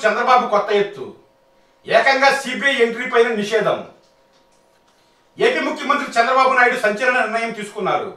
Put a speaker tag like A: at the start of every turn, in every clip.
A: చంద్రబాబు కొత్త ఎత్తు ఏకంగా సిబిఐ ఎంట్రీ పైన నిషేధం ఏపీ ముఖ్యమంత్రి చంద్రబాబు నాయుడు సంచలన నిర్ణయం తీసుకున్నారు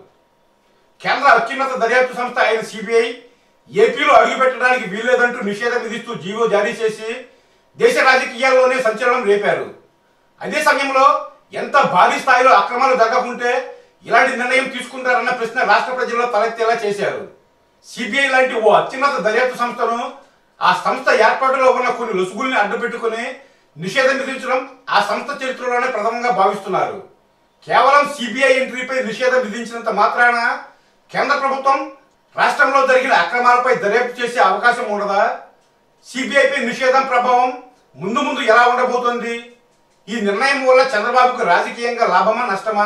A: కేంద్ర అత్యున్నత దర్యాప్తు సంస్థ అయిన సిబిఐ ఏపీలో అడుగుపెట్టడానికి వీల్లేదంటూ నిషేధం విధిస్తూ జీవో జారీ చేసి దేశ రాజకీయాల్లోనే సంచలనం రేపారు అదే సమయంలో ఎంత భారీ స్థాయిలో అక్రమాలు జరగకుంటే ఇలాంటి నిర్ణయం తీసుకుంటారన్న ప్రశ్న రాష్ట్ర ప్రజల్లో తలెత్తేలా చేశారు సిబిఐ లాంటి ఓ అత్యున్నత దర్యాప్తు సంస్థను ఆ సంస్థ ఏర్పాటులో ఉన్న కొన్ని లొసుగుల్ని అడ్డుపెట్టుకుని నిషేధం విధించడం ఆ సంస్థ చరిత్రలోనే ప్రథమంగా భావిస్తున్నారు కేవలం సిబిఐ ఎంట్రీపై నిషేధం విధించినంత మాత్రాన కేంద్ర ప్రభుత్వం రాష్ట్రంలో జరిగిన అక్రమాలపై దర్యాప్తు చేసే అవకాశం ఉండదా సిబిఐపై నిషేధం ప్రభావం ముందు ముందు ఎలా ఉండబోతోంది ఈ నిర్ణయం వల్ల చంద్రబాబుకు రాజకీయంగా లాభమా నష్టమా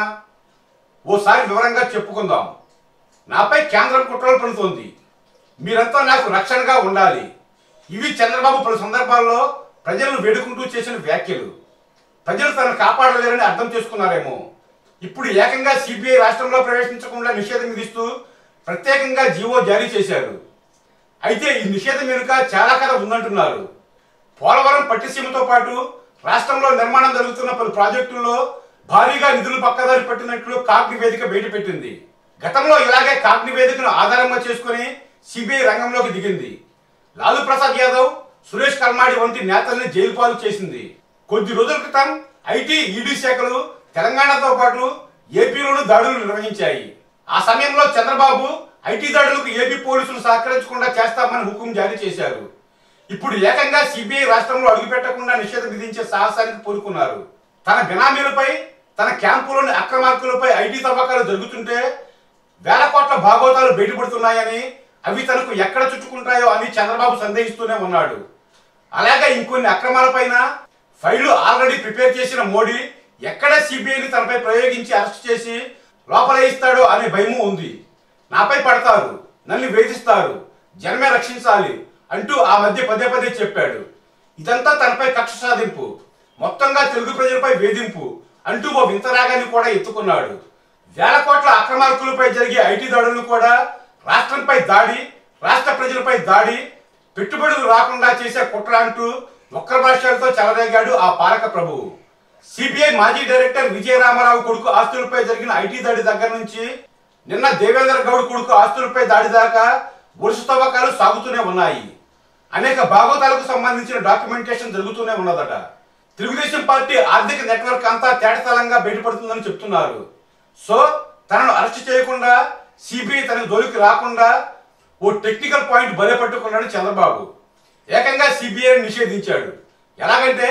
A: ఓసారి వివరంగా చెప్పుకుందాం నాపై కేంద్రం కుట్రలు పడుతోంది మీరంతా నాకు రక్షణగా ఉండాలి ఇవి చంద్రబాబు పలు సందర్భాల్లో ప్రజలను వేడుకుంటూ చేసిన వ్యాఖ్యలు ప్రజలు తనను కాపాడలేరని అర్థం చేసుకున్నారేమో ఇప్పుడు ఏకంగా సిబిఐ రాష్ట్రంలో ప్రవేశించకుండా నిషేధం విధిస్తూ ప్రత్యేకంగా జీవో జారీ చేశారు అయితే ఈ నిషేధం వెనుక చాలా కథ ఉందంటున్నారు పోలవరం పట్టిసీమతో పాటు రాష్ట్రంలో నిర్మాణం జరుగుతున్న పలు ప్రాజెక్టుల్లో భారీగా నిధులు పక్కదారి పెట్టినట్లు కాగ్ నివేదిక బయటపెట్టింది గతంలో ఇలాగే కాగ్ నివేదికను ఆధారంగా చేసుకుని సిబిఐ రంగంలోకి దిగింది లాలూ ప్రసాద్ యాదవ్ సురేష్ కల్మాడి వంటి నేతల్ని జైలు పాలు చేసింది కొద్ది రోజుల క్రితం ఐటీ ఈడీ శాఖలు తెలంగాణతో పాటు ఏపీలోనూ దాడులు నిర్వహించాయి ఆ సమయంలో చంద్రబాబు ఐటీ దాడులకు ఏపీ పోలీసులు సహకరించకుండా చేస్తామని హుకుం జారీ చేశారు ఇప్పుడు ఏకంగా సిబిఐ రాష్ట్రంలో అడుగుపెట్టకుండా నిషేధం విధించే సాహసానికి పూనుకున్నారు తన బినామీలపై తన క్యాంపులోని అక్రమార్కులపై ఐటీ తవ్వకాలు జరుగుతుంటే వేల కోట్ల భాగోతాలు బయటపడుతున్నాయని అవి తనకు ఎక్కడ చుట్టుకుంటాయో అని చంద్రబాబు సందేహిస్తూనే ఉన్నాడు అలాగే ఇంకొన్ని అక్రమాలపైన ఫైళ్లు ఆల్రెడీ ప్రిపేర్ చేసిన మోడీ ఎక్కడ సిబిఐని తనపై ప్రయోగించి అరెస్ట్ చేసి లోపలేయిస్తాడో అనే భయము ఉంది నాపై పడతారు నన్ను వేధిస్తారు జనమే రక్షించాలి అంటూ ఆ మధ్య పదే పదే చెప్పాడు ఇదంతా తనపై కక్ష సాధింపు మొత్తంగా తెలుగు ప్రజలపై వేధింపు అంటూ ఓ వింతరాగాన్ని కూడా ఎత్తుకున్నాడు వేల కోట్ల అక్రమార్కులపై జరిగే ఐటీ దాడులను కూడా రాష్ట్రంపై దాడి రాష్ట్ర ప్రజలపై దాడి పెట్టుబడులు రాకుండా చేసే కుట్ర అంటూ ఒక్కర భాష్యాలతో చెలరేగాడు ఆ పాలక ప్రభువు సిబిఐ మాజీ డైరెక్టర్ విజయ రామారావు కొడుకు ఆస్తులపై జరిగిన ఐటీ దాడి దగ్గర నుంచి నిన్న దేవేంద్ర గౌడ్ కొడుకు ఆస్తులపై దాడి దాకా వరుస తవ్వకాలు సాగుతూనే ఉన్నాయి అనేక భాగోతాలకు సంబంధించిన డాక్యుమెంటేషన్ జరుగుతూనే ఉన్నదట తెలుగుదేశం పార్టీ ఆర్థిక నెట్వర్క్ అంతా తేటతలంగా బయటపడుతుందని చెప్తున్నారు సో తనను అరెస్ట్ చేయకుండా సిబిఐ తనకు జోలికి రాకుండా ఓ టెక్నికల్ పాయింట్ బలే పట్టుకున్నాడు చంద్రబాబు ఏకంగా సిబిఐ నిషేధించాడు ఎలాగంటే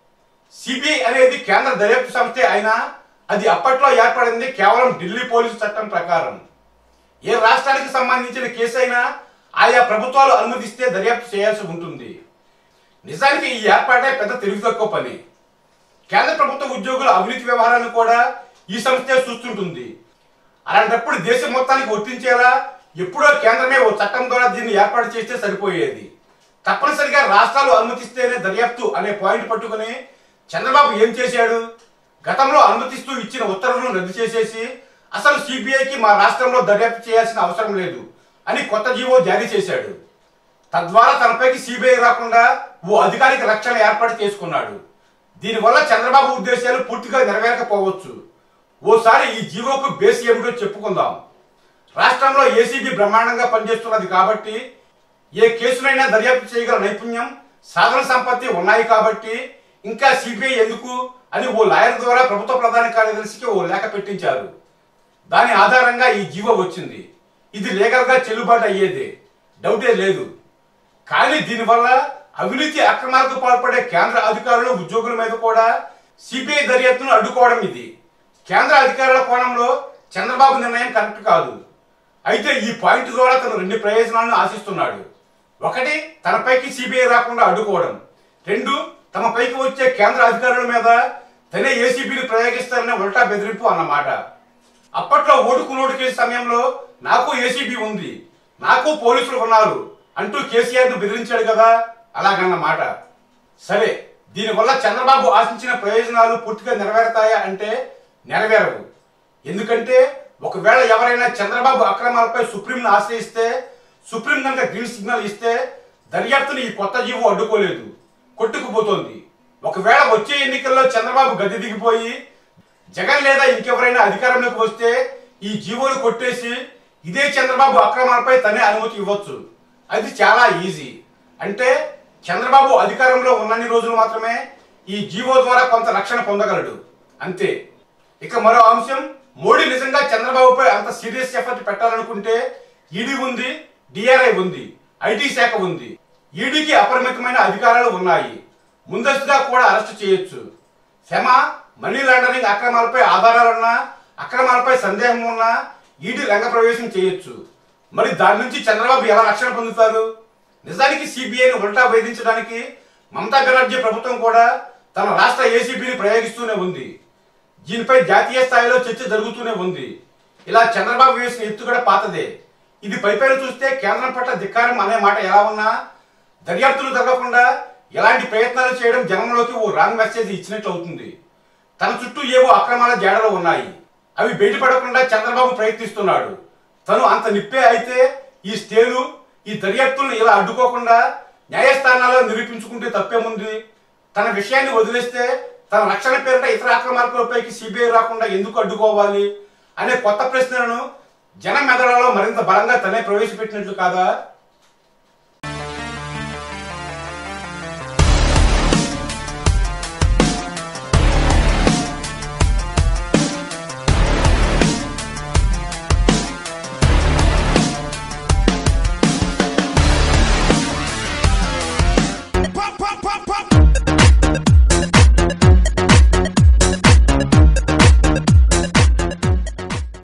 A: సిబిఐ అనేది కేంద్ర దర్యాప్తు సంస్థే అయినా అది అప్పట్లో ఏర్పడింది కేవలం ఢిల్లీ పోలీసు చట్టం ప్రకారం ఏ రాష్ట్రానికి సంబంధించిన కేసు అయినా ఆయా ప్రభుత్వాలు అనుమతిస్తే దర్యాప్తు చేయాల్సి ఉంటుంది నిజానికి ఈ ఏర్పాటే పెద్ద తెలివి తక్కువ పని కేంద్ర ప్రభుత్వ ఉద్యోగుల అవినీతి వ్యవహారాన్ని కూడా ఈ సంస్థే చూస్తుంటుంది అలాంటప్పుడు దేశం మొత్తానికి వర్తించేలా ఎప్పుడో కేంద్రమే ఓ చట్టం ద్వారా దీన్ని ఏర్పాటు చేస్తే సరిపోయేది తప్పనిసరిగా రాష్ట్రాలు అనుమతిస్తేనే దర్యాప్తు అనే పాయింట్ పట్టుకుని చంద్రబాబు ఏం చేశాడు గతంలో అనుమతిస్తూ ఇచ్చిన ఉత్తర్వులను రద్దు చేసేసి అసలు సిబిఐకి మా రాష్ట్రంలో దర్యాప్తు చేయాల్సిన అవసరం లేదు అని కొత్త జీవో జారీ చేశాడు తద్వారా తనపైకి సిబిఐ రాకుండా ఓ అధికారిక రక్షణ ఏర్పాటు చేసుకున్నాడు దీనివల్ల చంద్రబాబు ఉద్దేశాలు పూర్తిగా నెరవేరకపోవచ్చు ఓసారి ఈ జీవోకు బేస్ ఏమిటో చెప్పుకుందాం రాష్ట్రంలో ఏసీబీ బ్రహ్మాండంగా పనిచేస్తున్నది కాబట్టి ఏ కేసునైనా దర్యాప్తు చేయగల నైపుణ్యం సాధన సంపత్తి ఉన్నాయి కాబట్టి ఇంకా సిబిఐ ఎందుకు అని ఓ లాయర్ ద్వారా ప్రభుత్వ ప్రధాన కార్యదర్శికి ఓ లేఖ పెట్టించారు దాని ఆధారంగా ఈ జీవో వచ్చింది ఇది లీగల్గా చెల్లుబాటు అయ్యేదే డౌటే లేదు కానీ దీనివల్ల అవినీతి అక్రమాలకు పాల్పడే కేంద్ర అధికారులు ఉద్యోగుల మీద కూడా సిబిఐ దర్యాప్తును అడ్డుకోవడం ఇది కేంద్ర అధికారుల కోణంలో చంద్రబాబు నిర్ణయం కరెక్ట్ కాదు అయితే ఈ పాయింట్ ద్వారా తను రెండు ప్రయోజనాలను ఆశిస్తున్నాడు ఒకటి తనపైకి సిబిఐ రాకుండా అడ్డుకోవడం రెండు తమ పైకి వచ్చే కేంద్ర అధికారుల మీద తనే ఏసీబీని ప్రయోగిస్తారనే ఉల్టా బెదిరింపు అన్నమాట అప్పట్లో ఓటుకు నోటు కేసు సమయంలో నాకు ఏసీబీ ఉంది నాకు పోలీసులు ఉన్నారు అంటూ కేసీఆర్ ను బెదిరించాడు కదా అలాగన్నమాట సరే దీనివల్ల చంద్రబాబు ఆశించిన ప్రయోజనాలు పూర్తిగా నెరవేరుతాయా అంటే నెరవేరవు ఎందుకంటే ఒకవేళ ఎవరైనా చంద్రబాబు అక్రమాలపై సుప్రీంను ఆశ్రయిస్తే సుప్రీం కనుక గ్రీన్ సిగ్నల్ ఇస్తే దర్యాప్తుని ఈ కొత్త జీవో అడ్డుకోలేదు కొట్టుకుపోతోంది ఒకవేళ వచ్చే ఎన్నికల్లో చంద్రబాబు గది దిగిపోయి జగన్ లేదా ఇంకెవరైనా అధికారంలోకి వస్తే ఈ జీవోలు కొట్టేసి ఇదే చంద్రబాబు అక్రమాలపై తనే అనుమతి ఇవ్వచ్చు అది చాలా ఈజీ అంటే చంద్రబాబు అధికారంలో ఉన్నన్ని రోజులు మాత్రమే ఈ జీవో ద్వారా కొంత రక్షణ పొందగలడు అంతే ఇక మరో అంశం మోడీ నిజంగా చంద్రబాబుపై అంత సీరియస్ ఎఫర్ట్ పెట్టాలనుకుంటే ఈడీ ఉంది డిఆర్ఐ ఉంది ఐటీ శాఖ ఉంది ఈడీకి అపరిమితమైన అధికారాలు ఉన్నాయి ముందస్తుగా కూడా అరెస్ట్ చేయొచ్చు ఫెమ మనీ లాండరింగ్ అక్రమాలపై ఆధారాలున్నా అక్రమాలపై సందేహం ఉన్నా ఈడీ రంగప్రవేశం చేయొచ్చు మరి దాని నుంచి చంద్రబాబు ఎలా రక్షణ పొందుతారు నిజానికి సిబిఐని ఉల్టా వేధించడానికి మమతా బెనర్జీ ప్రభుత్వం కూడా తన రాష్ట్ర ఏసీబీని ప్రయోగిస్తూనే ఉంది దీనిపై జాతీయ స్థాయిలో చర్చ జరుగుతూనే ఉంది ఇలా చంద్రబాబు వేసిన ఎత్తుగడ పాతదే ఇది పైపైన చూస్తే కేంద్రం పట్ల ధిక్కారం అనే మాట ఎలా ఉన్నా దర్యాప్తులు జరగకుండా ఎలాంటి ప్రయత్నాలు చేయడం జనంలోకి ఓ రాంగ్ మెసేజ్ ఇచ్చినట్లు అవుతుంది తన చుట్టూ ఏవో అక్రమాల జాడలు ఉన్నాయి అవి బయటపడకుండా చంద్రబాబు ప్రయత్నిస్తున్నాడు తను అంత నిప్పే అయితే ఈ స్టేలు ఈ దర్యాప్తులను ఇలా అడ్డుకోకుండా న్యాయస్థానాల్లో నిరూపించుకుంటే తప్పేముంది తన విషయాన్ని వదిలేస్తే తన రక్షణ పేరిట ఇతర అక్రమాలపైకి సిబిఐ రాకుండా ఎందుకు అడ్డుకోవాలి అనే కొత్త ప్రశ్నలను జన మెదడులో మరింత బలంగా తనే ప్రవేశపెట్టినట్లు కాదా